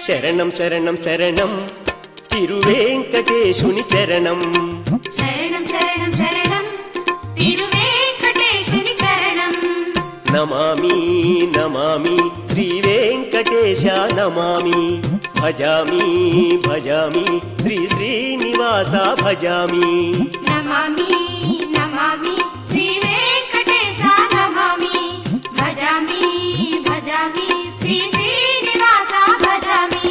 శరణం శరణం శరణం తిరువేంకటేశుని చరణం శరణం శరణం శరణం తిరువేంకటేశుని చరణం నమామి నమామి శ్రీ వెంకటేశ నమామి భజామి భజామి శ్రీ శ్రీనివాస భజామి నమామి నమామి శ్రీ వెంకటేశ నమామి భజామి భజామి శ్రీ శ్రీనివాస భజామి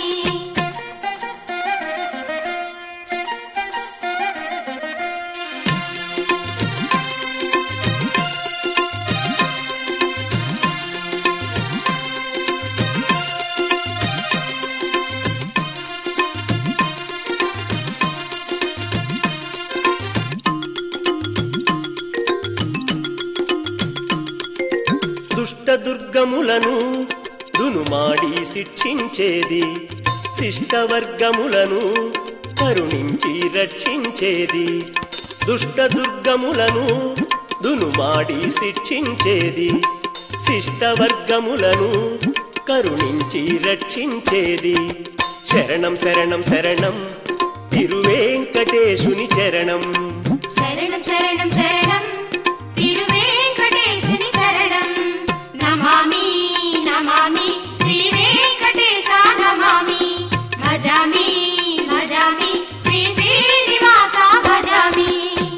దుష్ట దుర్గములను దునుమాడి శిక్షించేది శిష్టవర్గములను కరుణించి రక్షించేది దుష్ట దుర్గములను దునుమాడి శిక్షించేది శిష్టవర్గములను కరుణించి రక్షించేది శరణం శరణం శరణం తిరువేంకటేశుని చరణం శరణం శరణం శరణం తిరువేంకటేశుని చరణం నమామి నమామి శ్రీ వెంకటేశ నమామి భజామి భజామి శ్రీ శ్రీనివాస భజామి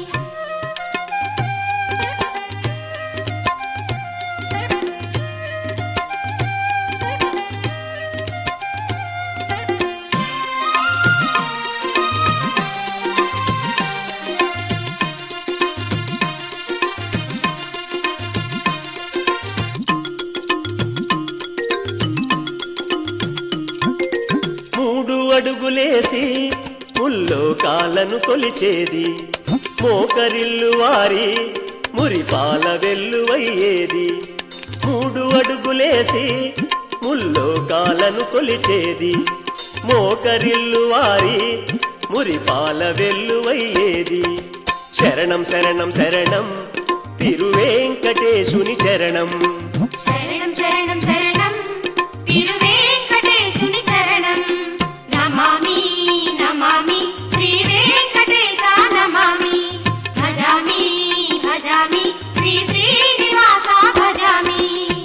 మూడు అడుగులేసి ముల్లోకాలను కొలిచేది మోకరిల్లు వారి మురిపాల వెల్లువయ్యేది మూడు అడుగులేసి ముల్లోకాలను కొలిచేది మోకరిల్లు వారి మురిపాల వెల్లువయ్యేది శరణం శరణం శరణం తిరువేంకటేశుని చరణం శరణం శరణం శరణం తిరువేంకటేశుని చరణం నమామి నమామి శ్రీ వెంకటేశ నమామి భజామి భజామి శ్రీ శ్రీనివాస భజామి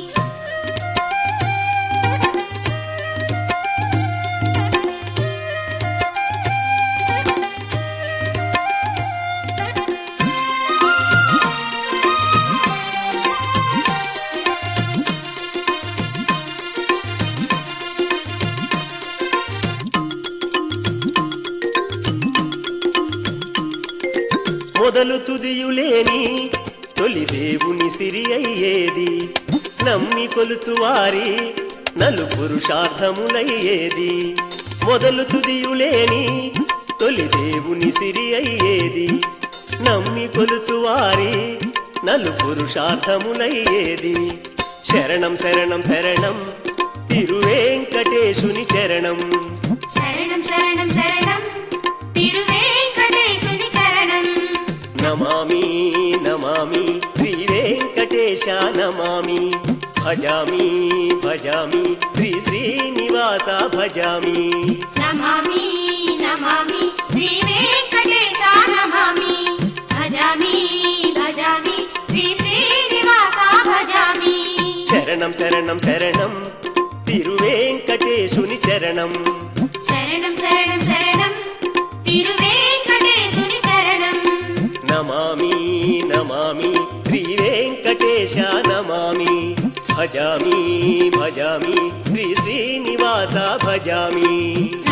మొదలు తుదియులేని తొలి దేవుని సిరి అయ్యేది నమ్మి కొలుచు వారి నలు పురుషార్థములయ్యేది మొదలు తుదియులేని తొలి దేవుని సిరి అయ్యేది నమ్మి కొలుచు వారి నలు పురుషార్థములయ్యేది శరణం శరణం శరణం తిరువేంకటేశుని చరణం శరణం శరణం శరణం తిరువేంకటేశుని చరణం నమామి నమామి శ్రీ వెంకటేశ నమామి భజామి భజామి శ్రీ శ్రీనివాస భజామి నమామి నమామి శ్రీ వెంకటేశ నమామి భజామి భజామి శ్రీ శ్రీనివాస భజామి శరణం శరణం శరణం తిరువేంకటేశుని చరణం శరణం శరణం శరణం తిరువేంకటేశుని చరణం నమామి నమామి శ్రీ వెంకటేశ నమామి భజామి భజామి శ్రీ శ్రీనివాస భజామి